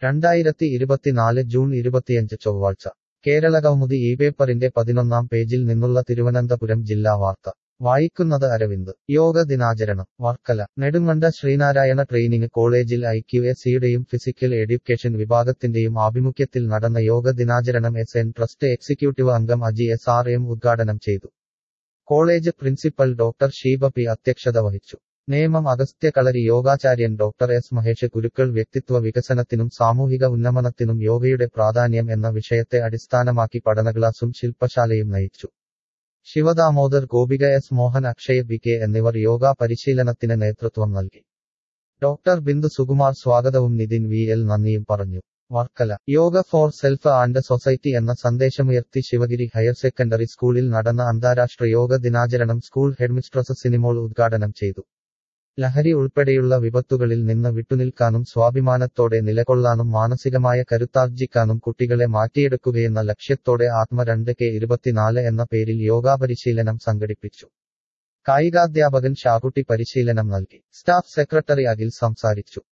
രണ്ടായിരത്തി ഇരുപത്തിനാല് ജൂൺ ഇരുപത്തിയഞ്ച് ചൊവ്വാഴ്ച കേരള കൗമുദി ഈ പേപ്പറിന്റെ പതിനൊന്നാം പേജിൽ നിന്നുള്ള തിരുവനന്തപുരം ജില്ലാ വാർത്ത വായിക്കുന്നത് അരവിന്ദ് യോഗ ദിനാചരണം വർക്കല നെടുങ്കണ്ട ശ്രീനാരായണ ട്രെയിനിങ് കോളേജിൽ ഐ ക്യു എസ് സിയുടെയും ഫിസിക്കൽ എഡ്യൂക്കേഷൻ വിഭാഗത്തിന്റെയും ആഭിമുഖ്യത്തിൽ നടന്ന യോഗ ദിനാചരണം എസ് എൻ ട്രസ്റ്റ് എക്സിക്യൂട്ടീവ് അംഗം അജി എസ് ആർ എം ഉദ്ഘാടനം ചെയ്തു college principal doctor Sheeba P അധ്യക്ഷത വഹിച്ചു നേമം അഗസ്ത്യ കളരി യോഗാചാര്യൻ ഡോക്ടർ എസ് മഹേഷ് ഗുരുക്കൾ വ്യക്തിത്വ വികസനത്തിനും സാമൂഹിക ഉന്നമനത്തിനും യോഗയുടെ പ്രാധാന്യം എന്ന വിഷയത്തെ അടിസ്ഥാനമാക്കി പഠനക്ലാസും ശില്പശാലയും നയിച്ചു Shivadamodar Gopika S Mohan Akshay B K എന്നിവർ യോഗ പരിശീലനത്തിന് നേതൃത്വം നൽകി ഡോക്ടർ ബിന്ദു സുകുമാർ സ്വാഗതവും നിതിൻ വി എൽ നന്ദിയും പറഞ്ഞു Varkala yoga for self and society എന്ന സന്ദേശമുയർത്തി ശിവഗിരി ഹയർ സെക്കൻഡറി സ്കൂളിൽ നടന്ന അന്താരാഷ്ട്ര യോഗ ദിനാചരണം സ്കൂൾ ഹെഡ്മിസ്ട്രസ് സിനിമോൾ ഉദ്ഘാടനം ചെയ്തു ലഹരി ഉൾപ്പെടെയുള്ള വിപത്തുകളിൽ നിന്ന് വിട്ടുനിൽക്കാനും സ്വാഭിമാനത്തോടെ നിലകൊള്ളാനും മാനസികമായ കരുത്താർജിക്കാനും കുട്ടികളെ മാറ്റിയെടുക്കുകയെന്ന ലക്ഷ്യത്തോടെ ആത്മ രണ്ട് കെ ഇരുപത്തിനാല് എന്ന പേരിൽ യോഗാപരിശീലനം സംഘടിപ്പിച്ചു കായികാധ്യാപകൻ ഷാകുട്ടി പരിശീലനം നൽകി സ്റ്റാഫ് സെക്രട്ടറി അഖിൽ സംസാരിച്ചു